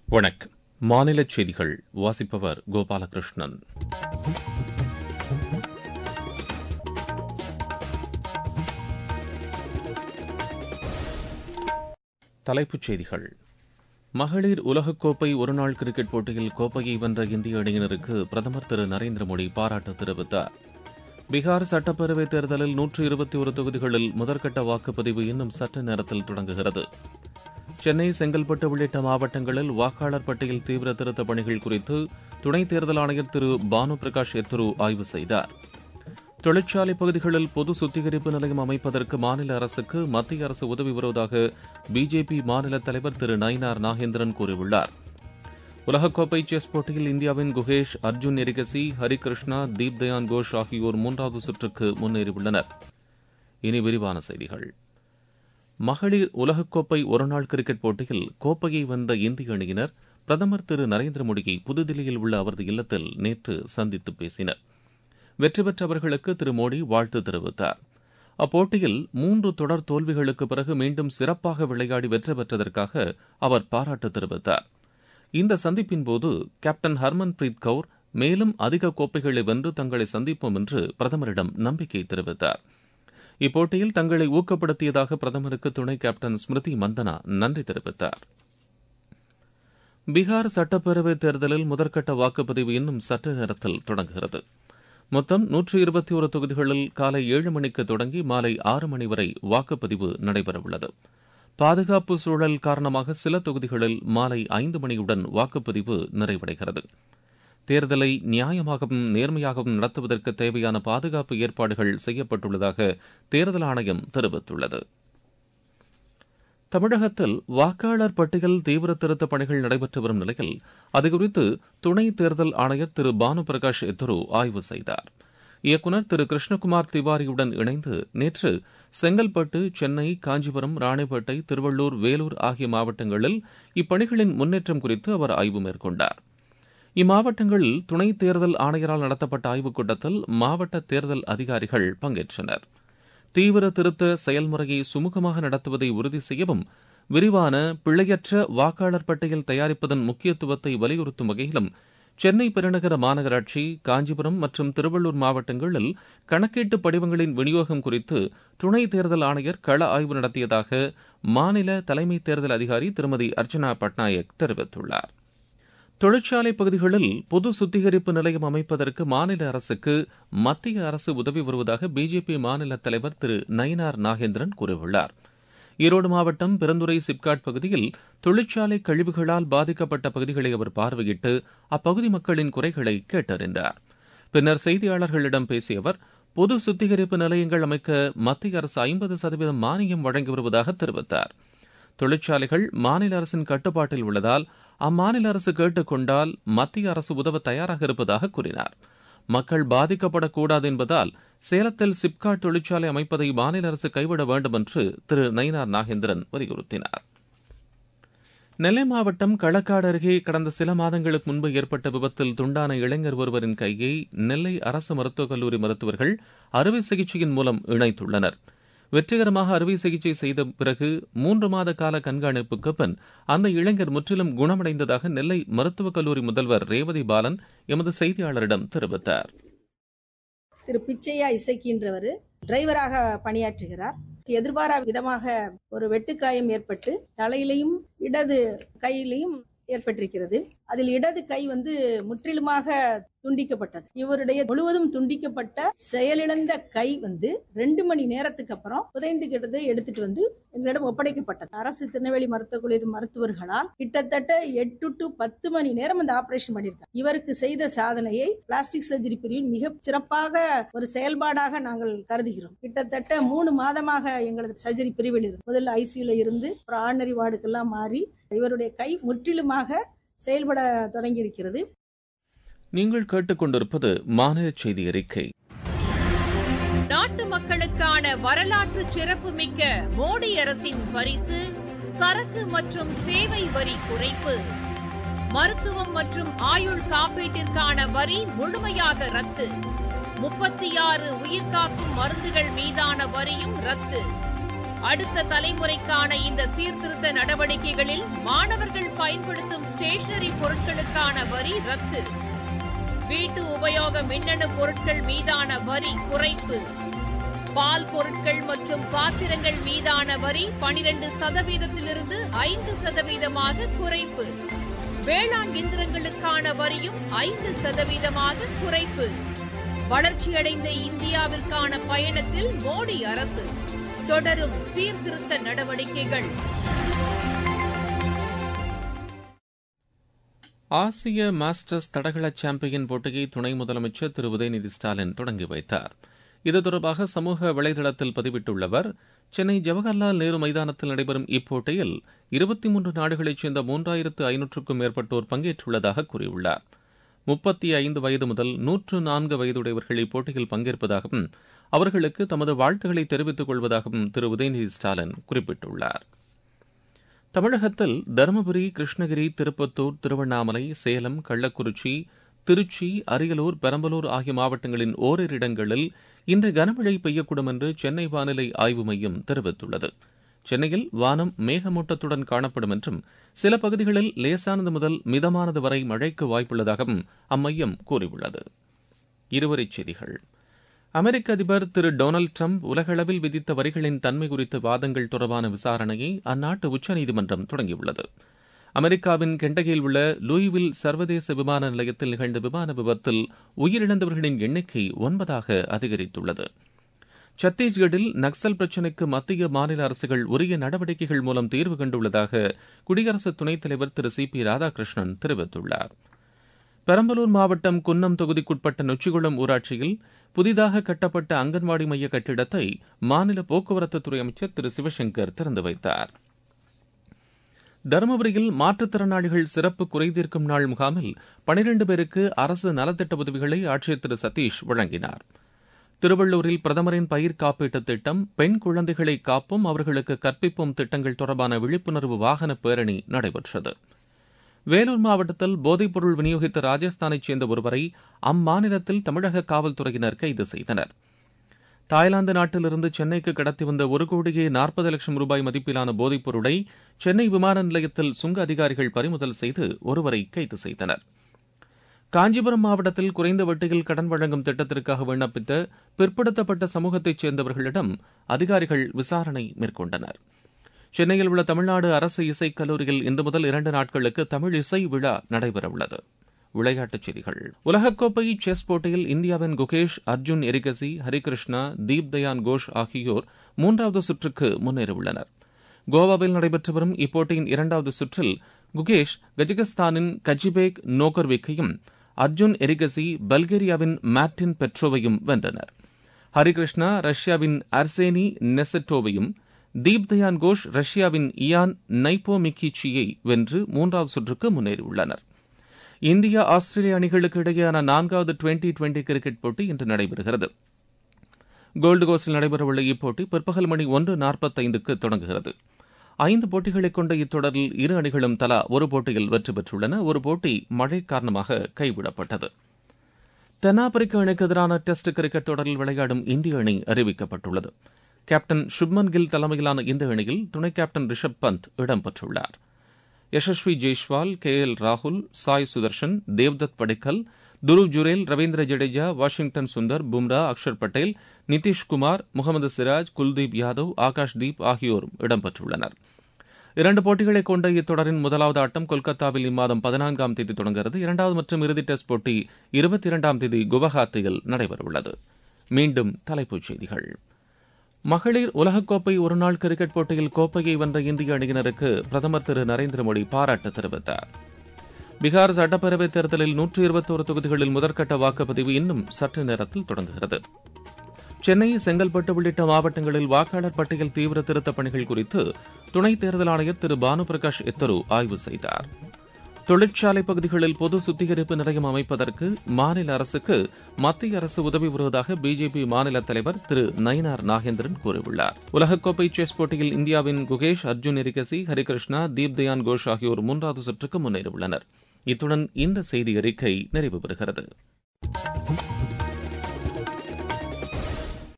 வணக்கம் மாநிலச் செய்திகள் வாசிப்பவர் கோபாலகிருஷ்ணன் தலைப்புச் செய்திகள் மகளிர் உலகக்கோப்பை ஒருநாள் கிரிக்கெட் போட்டியில் கோப்பையை வென்ற இந்திய அணியினருக்கு பிரதமர் திரு நரேந்திர மோடி பாராட்டு தெரிவித்தார் பீகார் சட்டப்பேரவைத் தேர்தலில் நூற்று இருபத்தி ஒரு தொகுதிகளில் முதற்கட்ட வாக்குப்பதிவு இன்னும் சற்று நேரத்தில் தொடங்குகிறது சென்னை செங்கல்பட்டு உள்ளிட்ட மாவட்டங்களில் வாக்காளர் பட்டியல் தீவிர திருத்த பணிகள் குறித்து துணை தேர்தல் ஆணையர் திரு பானு பிரகாஷ் எத்ரு ஆய்வு செய்தார் தொழிற்சாலை பகுதிகளில் பொது சுத்திகரிப்பு நிலையம் அமைப்பதற்கு மாநில அரசுக்கு மத்திய அரசு உதவி வருவதாக பிஜேபி மாநில தலைவர் திரு நயினார் நாகேந்திரன் கூறியுள்ளார் உலகக்கோப்பை செஸ் போட்டியில் இந்தியாவின் குகேஷ் அர்ஜுன் எரிகசி ஹரிகிருஷ்ணா தீப் தயான் கோஷ் ஆகியோர் மூன்றாவது சுற்றுக்கு முன்னேறியுள்ளனர் இனி விரிவான செய்திகள் மகளிர் உலகக்கோப்பை ஒருநாள் கிரிக்கெட் போட்டியில் கோப்பையை வென்ற இந்திய அணியினர் பிரதமர் திரு நரேந்திர மோடியை புதுதில்லியில் உள்ள அவரது இல்லத்தில் நேற்று சந்தித்து பேசினர் வெற்றி பெற்றவர்களுக்கு திரு மோடி வாழ்த்து தெரிவித்தார் அப்போட்டியில் மூன்று தொடர் தோல்விகளுக்கு பிறகு மீண்டும் சிறப்பாக விளையாடி வெற்றி பெற்றதற்காக அவர் பாராட்டு தெரிவித்தார் இந்த சந்திப்பின்போது கேப்டன் ஹர்மன் பிரீத் கவுர் மேலும் அதிக கோப்பைகளை வென்று தங்களை சந்திப்போம் என்று பிரதமரிடம் நம்பிக்கை தெரிவித்தார் இப்போட்டியில் தங்களை ஊக்கப்படுத்தியதாக பிரதமருக்கு துணை கேப்டன் ஸ்மிருதி மந்தனா நன்றி தெரிவித்தார் பீகார் சட்டப்பேரவைத் தேர்தலில் முதற்கட்ட வாக்குப்பதிவு இன்னும் சற்று நேரத்தில் தொடங்குகிறது மொத்தம் நூற்று இருபத்தி ஒரு தொகுதிகளில் காலை ஏழு மணிக்கு தொடங்கி மாலை ஆறு மணி வரை வாக்குப்பதிவு நடைபெறவுள்ளது பாதுகாப்பு சூழல் காரணமாக சில தொகுதிகளில் மாலை ஐந்து மணியுடன் வாக்குப்பதிவு நிறைவடைகிறது தேர்தலை நியாயமாகவும் நேர்மையாகவும் நடத்துவதற்கு தேவையான பாதுகாப்பு ஏற்பாடுகள் செய்யப்பட்டுள்ளதாக தேர்தல் ஆணையம் தெரிவித்துள்ளது தமிழகத்தில் வாக்காளர் பட்டியல் தீவிர திருத்த பணிகள் நடைபெற்று வரும் நிலையில் அதுகுறித்து துணை தேர்தல் ஆணையர் திரு பானு பிரகாஷ் எத்ரு ஆய்வு செய்தார் இயக்குநர் திரு கிருஷ்ணகுமார் திவாரியுடன் இணைந்து நேற்று செங்கல்பட்டு சென்னை காஞ்சிபுரம் ராணிப்பேட்டை திருவள்ளூர் வேலூர் ஆகிய மாவட்டங்களில் இப்பணிகளின் முன்னேற்றம் குறித்து அவர் ஆய்வு மேற்கொண்டார் இம்மாவட்டங்களில் துணை தேர்தல் ஆணையரால் நடத்தப்பட்ட ஆய்வுக் கூட்டத்தில் மாவட்ட தேர்தல் அதிகாரிகள் பங்கேற்றனர் தீவிர திருத்த செயல்முறையை சுமூகமாக நடத்துவதை உறுதி செய்யவும் விரிவான பிழையற்ற வாக்காளர் பட்டியல் தயாரிப்பதன் முக்கியத்துவத்தை வலியுறுத்தும் வகையிலும் சென்னை பெருநகர மாநகராட்சி காஞ்சிபுரம் மற்றும் திருவள்ளூர் மாவட்டங்களில் கணக்கீட்டு படிவங்களின் விநியோகம் குறித்து துணை தேர்தல் ஆணையர் கள ஆய்வு நடத்தியதாக மாநில தலைமை தேர்தல் அதிகாரி திருமதி அர்ச்சனா பட்நாயக் தெரிவித்துள்ளார் தொழிற்சாலை பகுதிகளில் பொது சுத்திகரிப்பு நிலையம் அமைப்பதற்கு மாநில அரசுக்கு மத்திய அரசு உதவி வருவதாக பிஜேபி மாநில தலைவர் திரு நயினார் நாகேந்திரன் கூறியுள்ளார் ஈரோடு மாவட்டம் பெருந்துறை சிப்காட் பகுதியில் தொழிற்சாலை கழிவுகளால் பாதிக்கப்பட்ட பகுதிகளை அவர் பார்வையிட்டு அப்பகுதி மக்களின் குறைகளை கேட்டறிந்தார் பின்னர் செய்தியாளர்களிடம் பேசிய அவர் பொது சுத்திகரிப்பு நிலையங்கள் அமைக்க மத்திய அரசு ஐம்பது சதவீதம் மானியம் வழங்கி வருவதாக தெரிவித்தார் தொழிற்சாலைகள் மாநில அரசின் கட்டுப்பாட்டில் உள்ளதால் அம்மாநில அரசு கேட்டுக் கொண்டால் மத்திய அரசு உதவ தயாராக இருப்பதாக கூறினார் மக்கள் பாதிக்கப்படக்கூடாது என்பதால் சேலத்தில் சிப்காட் தொழிற்சாலை அமைப்பதை மாநில அரசு கைவிட வேண்டும் என்று திரு நயினார் நாகேந்திரன் வலியுறுத்தினார் நெல்லை மாவட்டம் களக்காடு அருகே கடந்த சில மாதங்களுக்கு முன்பு ஏற்பட்ட விபத்தில் துண்டான இளைஞர் ஒருவரின் கையை நெல்லை அரசு மருத்துவக் கல்லூரி மருத்துவர்கள் அறுவை சிகிச்சையின் மூலம் இணைத்துள்ளனர் வெற்றிகரமாக அறுவை சிகிச்சை செய்த பிறகு மூன்று மாத கால கண்காணிப்புக்கு பின் அந்த இளைஞர் முற்றிலும் குணமடைந்ததாக நெல்லை மருத்துவக் கல்லூரி முதல்வர் ரேவதி பாலன் எமது செய்தியாளரிடம் தெரிவித்தார் திரு பிச்சையா இசைக்கின்றவர் டிரைவராக பணியாற்றுகிறார் எதிர்பாரா விதமாக ஒரு வெட்டுக்காயம் ஏற்பட்டு தலையிலையும் இடது கையிலையும் ஏற்பட்டிருக்கிறது அதில் இடது கை வந்து முற்றிலுமாக துண்டிக்கப்பட்டது இவருடைய முழுவதும் துண்டிக்கப்பட்ட செயலிழந்த கை வந்து ரெண்டு மணி நேரத்துக்கு அப்புறம் புதைந்துகிட்டதை எடுத்துட்டு வந்து எங்களிடம் ஒப்படைக்கப்பட்டது அரசு திருநெல்வேலி மருத்துவக் கல்லூரி மருத்துவர்களால் கிட்டத்தட்ட எட்டு டு பத்து மணி நேரம் அந்த ஆபரேஷன் பண்ணியிருக்காங்க இவருக்கு செய்த சாதனையை பிளாஸ்டிக் சர்ஜரி பிரிவில் மிக சிறப்பாக ஒரு செயல்பாடாக நாங்கள் கருதுகிறோம் கிட்டத்தட்ட மூணு மாதமாக எங்களது சர்ஜரி பிரிவில் இருந்து முதல்ல ஐசியூல இருந்து அப்புறம் ஆர்டினரி வார்டுக்கெல்லாம் மாறி இவருடைய கை முற்றிலுமாக செயல்பட தொடங்கி இருக்கிறது நீங்கள் கேட்டுக்கொண்டிருப்பது மாநில செய்தி அறிக்கை நாட்டு மக்களுக்கான வரலாற்று சிறப்புமிக்க மோடி அரசின் பரிசு சரக்கு மற்றும் சேவை வரி குறைப்பு மருத்துவம் மற்றும் ஆயுள் காப்பீட்டிற்கான வரி முழுமையாக ரத்து முப்பத்தி ஆறு உயிர்காக்கும் மருந்துகள் மீதான வரியும் ரத்து அடுத்த தலைமுறைக்கான இந்த சீர்திருத்த நடவடிக்கைகளில் மாணவர்கள் பயன்படுத்தும் ஸ்டேஷனரி பொருட்களுக்கான வரி ரத்து வீட்டு உபயோக மின்னணு பொருட்கள் மீதான வரி குறைப்பு பால் பொருட்கள் மற்றும் பாத்திரங்கள் மீதான வரி பனிரெண்டு சதவீதத்திலிருந்து ஐந்து சதவீதமாக குறைப்பு வேளாண் இயந்திரங்களுக்கான வரியும் ஐந்து சதவீதமாக குறைப்பு வளர்ச்சியடைந்த இந்தியாவிற்கான பயணத்தில் மோடி அரசு தொடரும் சீர்திருத்த நடவடிக்கைகள் ஆசிய மாஸ்டர்ஸ் தடகள சாம்பியன் போட்டியை துணை முதலமைச்சர் திரு உதயநிதி ஸ்டாலின் தொடங்கி வைத்தார் இது தொடர்பாக சமூக வலைதளத்தில் பதிவிட்டுள்ளவர் சென்னை ஜவஹர்லால் நேரு மைதானத்தில் நடைபெறும் இப்போட்டியில் இருபத்தி மூன்று நாடுகளைச் சேர்ந்த மூன்றாயிரத்து ஐநூற்றுக்கும் மேற்பட்டோர் பங்கேற்றுள்ளதாக கூறியுள்ளார் முப்பத்தி ஐந்து வயது முதல் நூற்று நான்கு வயதுடையவர்கள் இப்போட்டியில் பங்கேற்பதாகவும் அவர்களுக்கு தமது வாழ்த்துக்களை தெரிவித்துக் கொள்வதாகவும் திரு உதயநிதி ஸ்டாலின் குறிப்பிட்டுள்ளார் தமிழகத்தில் தருமபுரி கிருஷ்ணகிரி திருப்பத்தூர் திருவண்ணாமலை சேலம் கள்ளக்குறிச்சி திருச்சி அரியலூர் பெரம்பலூர் ஆகிய மாவட்டங்களின் ஓரிரு இடங்களில் இன்று கனமழை பெய்யக்கூடும் என்று சென்னை வானிலை ஆய்வு மையம் தெரிவித்துள்ளது சென்னையில் வானம் மேகமூட்டத்துடன் காணப்படும் என்றும் சில பகுதிகளில் லேசானது முதல் மிதமானது வரை மழைக்கு வாய்ப்புள்ளதாகவும் அம்மையம் கூறியுள்ளது இருவரிச் செய்திகள் அமெரிக்க அதிபர் திரு டொனால்டு டிரம்ப் உலகளவில் விதித்த வரிகளின் தன்மை குறித்த வாதங்கள் தொடர்பான விசாரணையை அந்நாட்டு உச்சநீதிமன்றம் தொடங்கியுள்ளது அமெரிக்காவின் கெண்டகியில் உள்ள லூயிவில் சர்வதேச விமான நிலையத்தில் நிகழ்ந்த விமான விபத்தில் உயிரிழந்தவர்களின் எண்ணிக்கை ஒன்பதாக அதிகரித்துள்ளது சத்தீஸ்கட்டில் நக்சல் பிரச்சினைக்கு மத்திய மாநில அரசுகள் உரிய நடவடிக்கைகள் மூலம் தீர்வு கண்டுள்ளதாக குடியரசு துணைத் தலைவர் திரு சி பி ராதாகிருஷ்ணன் தெரிவித்துள்ளார் பெரம்பலூர் மாவட்டம் குன்னம் தொகுதிக்குட்பட்ட நொச்சிகுளம் ஊராட்சியில் புதிதாக கட்டப்பட்ட அங்கன்வாடி மைய கட்டிடத்தை மாநில போக்குவரத்துத்துறை அமைச்சர் திரு சிவசங்கர் திறந்து வைத்தார் தருமபுரியில் மாற்றுத்திறனாளிகள் சிறப்பு குறைதீர்க்கும் நாள் முகாமில் பனிரண்டு பேருக்கு அரசு நலத்திட்ட உதவிகளை ஆட்சியர் திரு சதீஷ் வழங்கினார் திருவள்ளூரில் பிரதமரின் பயிர் காப்பீட்டுத் திட்டம் பெண் குழந்தைகளை காப்போம் அவர்களுக்கு கற்பிப்போம் திட்டங்கள் தொடர்பான விழிப்புணர்வு வாகன பேரணி நடைபெற்றது வேலூர் மாவட்டத்தில் போதைப்பொருள் விநியோகித்த ராஜஸ்தானைச் சேர்ந்த ஒருவரை அம்மாநிலத்தில் தமிழக காவல்துறையினர் கைது செய்தனர் தாய்லாந்து நாட்டிலிருந்து சென்னைக்கு கடத்தி வந்த ஒரு கோடியே நாற்பது லட்சம் ரூபாய் மதிப்பிலான போதைப் பொருளை சென்னை விமான நிலையத்தில் சுங்க அதிகாரிகள் பறிமுதல் செய்து ஒருவரை கைது செய்தனர் காஞ்சிபுரம் மாவட்டத்தில் குறைந்த வட்டியில் கடன் வழங்கும் திட்டத்திற்காக விண்ணப்பித்த பிற்படுத்தப்பட்ட சமூகத்தைச் சேர்ந்தவர்களிடம் அதிகாரிகள் விசாரணை மேற்கொண்டனர் சென்னையில் உள்ள தமிழ்நாடு அரசு இசைக் கல்லூரியில் இன்று முதல் இரண்டு நாட்களுக்கு தமிழ் இசை விழா நடைபெறவுள்ளது விளையாட்டுச் செய்திகள் உலகக்கோப்பை செஸ் போட்டியில் இந்தியாவின் குகேஷ் அர்ஜுன் எரிகசி ஹரிகிருஷ்ணா தீப் தயான் கோஷ் ஆகியோர் மூன்றாவது சுற்றுக்கு முன்னேறியுள்ளனர் கோவாவில் நடைபெற்று வரும் இப்போட்டியின் இரண்டாவது சுற்றில் குகேஷ் கஜகஸ்தானின் கஜிபேக் நோகர்விக்கையும் அர்ஜுன் எரிகசி பல்கேரியாவின் மார்டின் பெட்ரோவையும் வென்றனர் ஹரிகிருஷ்ணா ரஷ்யாவின் அர்சேனி நெசட்டோவையும் தீப் தயான் கோஷ் ரஷ்யாவின் இயான் நைப்போமிக்கிச்சியை வென்று மூன்றாவது சுற்றுக்கு முன்னேறியுள்ளனர் இந்தியா ஆஸ்திரேலிய அணிகளுக்கு இடையேயான நான்காவது டுவெண்டி டுவெண்டி கிரிக்கெட் போட்டி இன்று நடைபெறுகிறது கோல்டு கோஸ்டில் நடைபெறவுள்ள இப்போட்டி பிற்பகல் மணி ஒன்று நாற்பத்தைந்துக்கு தொடங்குகிறது ஐந்து போட்டிகளை கொண்ட இத்தொடரில் இரு அணிகளும் தலா ஒரு போட்டியில் வெற்றி பெற்றுள்ளன ஒரு போட்டி மழை காரணமாக கைவிடப்பட்டது தென்னாப்பிரிக்க அணிக்கு எதிரான டெஸ்ட் கிரிக்கெட் தொடரில் விளையாடும் இந்திய அணி அறிவிக்கப்பட்டுள்ளது கேப்டன் சுப்மன் கில் தலைமையிலான இந்த அணியில் துணை கேப்டன் ரிஷப் பந்த் இடம்பெற்றுள்ளார் யசஸ்வி ஜெய்ஷ்வால் கே எல் ராகுல் சாய் சுதர்ஷன் தேவ்தத் படிக்கல் துருவ் ஜுரேல் ரவீந்திர ஜடேஜா வாஷிங்டன் சுந்தர் பும்ரா அக்ஷர் பட்டேல் நிதிஷ்குமார் முகமது சிராஜ் குல்தீப் யாதவ் ஆகாஷ் தீப் ஆகியோரும் இடம்பெற்றுள்ளனர் இரண்டு போட்டிகளை கொண்ட இத்தொடரின் முதலாவது ஆட்டம் கொல்கத்தாவில் இம்மாதம் பதினான்காம் தேதி தொடங்குகிறது இரண்டாவது மற்றும் இறுதி டெஸ்ட் போட்டி இருபத்தி இரண்டாம் தேதி குவஹாத்தியில் நடைபெறவுள்ளது மீண்டும் தலைப்புச் செய்திகள் மகளிர் உலகக்கோப்பை ஒருநாள் கிரிக்கெட் போட்டியில் கோப்பையை வென்ற இந்திய அணியினருக்கு பிரதமர் திரு நரேந்திர மோடி பாராட்டு தெரிவித்தார் பீகார் சட்டப்பேரவைத் தேர்தலில் நூற்று இருபத்தோரு தொகுதிகளில் முதற்கட்ட வாக்குப்பதிவு இன்னும் சற்று நேரத்தில் தொடங்குகிறது சென்னை செங்கல்பட்டு உள்ளிட்ட மாவட்டங்களில் வாக்காளர் பட்டியல் தீவிர திருத்தப் பணிகள் குறித்து துணை தேர்தல் ஆணையர் திரு பானு பிரகாஷ் எத்தரு ஆய்வு செய்தார் தொழிற்சாலை பகுதிகளில் பொது சுத்திகரிப்பு நிலையம் அமைப்பதற்கு மாநில அரசுக்கு மத்திய அரசு உதவி வருவதாக பிஜேபி மாநில தலைவர் திரு நயினார் நாகேந்திரன் கூறியுள்ளார் உலகக்கோப்பை செஸ் போட்டியில் இந்தியாவின் குகேஷ் அர்ஜுன் எரிகசி ஹரிகிருஷ்ணா தீப் தயான் கோஷ் ஆகியோர் மூன்றாவது சுற்றுக்கு முன்னேறியுள்ளனர் இத்துடன் இந்த செய்தி அறிக்கை நிறைவு பெறுகிறது